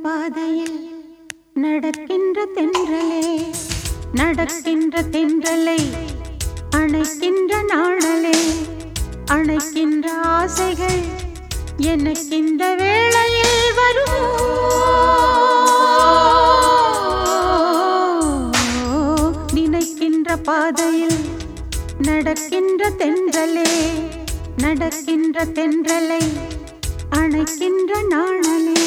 பாதையில் நடக்கின்ற தென்றலே நடக்கின்ற தென்றலை அணைக்கின்ற நாணலே அணைக்கின்ற ஆசைகள் எனக்கிந்த வேளையில் வருமோ நினைக்கின்ற பாதையில் நடக்கின்ற தென்றலே நடக்கின்ற தென்றலை அணைக்கின்ற நாணலே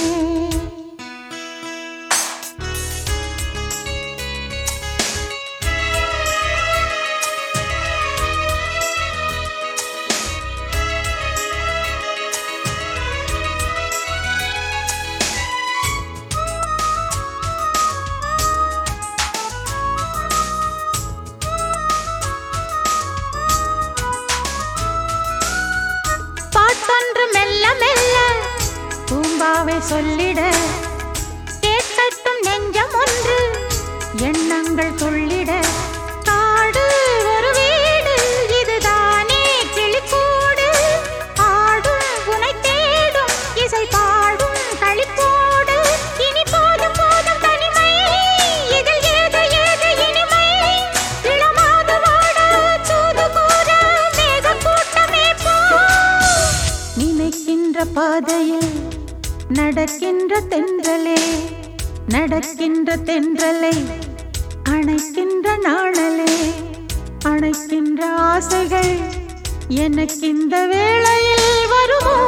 பாட்டொன்று மெல்ல மெல்ல பூம்பாவை சொல்லிட கேட்கட்டும் நெஞ்சம் ஒன்று எண்ணங்கள் துள்ளிட காடு ஒரு வீடு இதுதானே கிளிக்கூடு ஆடும் உனை தேடும் இசை பாடும் களிப்போடு இனி போதும் போதும் தனிமை இதில் ஏது ஏது இனிமை இளமாது வாட தூது கூற மேக கூட்டமே போ நினைக்கின்ற பாதையில் நடக்கின்ற தென்றலே நடக்கின்ற தென்றலை அணைக்கின்ற நாணலே அணைக்கின்ற ஆசைகள் எனக்கிந்த வேளையில் வருமோ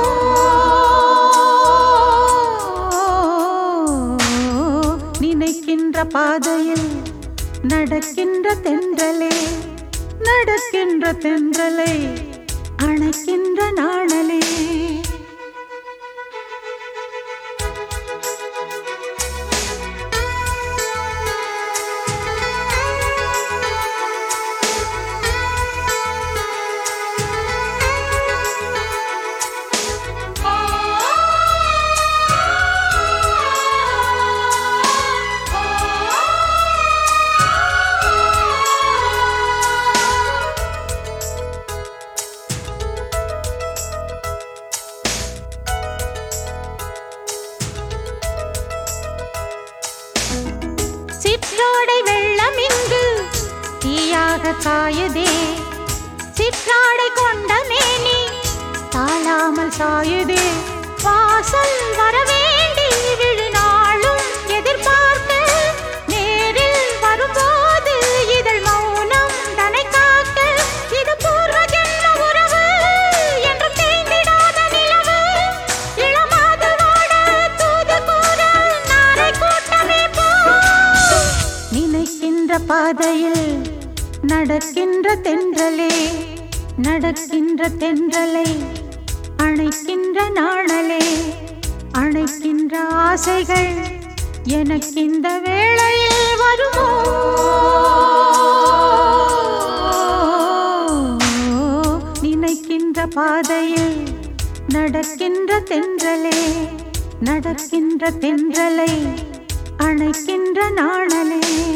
நினைக்கின்ற பாதையில் நடக்கின்ற தென்றலே நடக்கின்ற தென்றலை அணைக்கின்ற நாணலே சிற்றோடை வெள்ளம் இங்கு தீயாக காயுதே சிற்றாடை கொண்ட மேனி தாழாமல் சாயுதே வாசல் வரவேண்டி விழுநாளும் எதிர்பார்க்க நேரில் வரும்போது இதழ் மௌனம் தனை காக்க இது பூர்வ ஜென்ம உறவு என்றும் தேய்ந்திடாத நிலவு இளமாது வாட தூது கூற நாரை கூட்டமே போ நினைக்கின்ற பாதையில் நடக்கின்ற தென்றலே நடக்கின்ற தென்றலை அணைக்கின்ற நாணலே அணைக்கின்ற ஆசைகள் எனக்கிந்த வேளையில் வருமோ நினைக்கின்ற பாதையில் நடக்கின்ற தென்றலே நடக்கின்ற தென்றலை அணைக்கின்ற நாணலே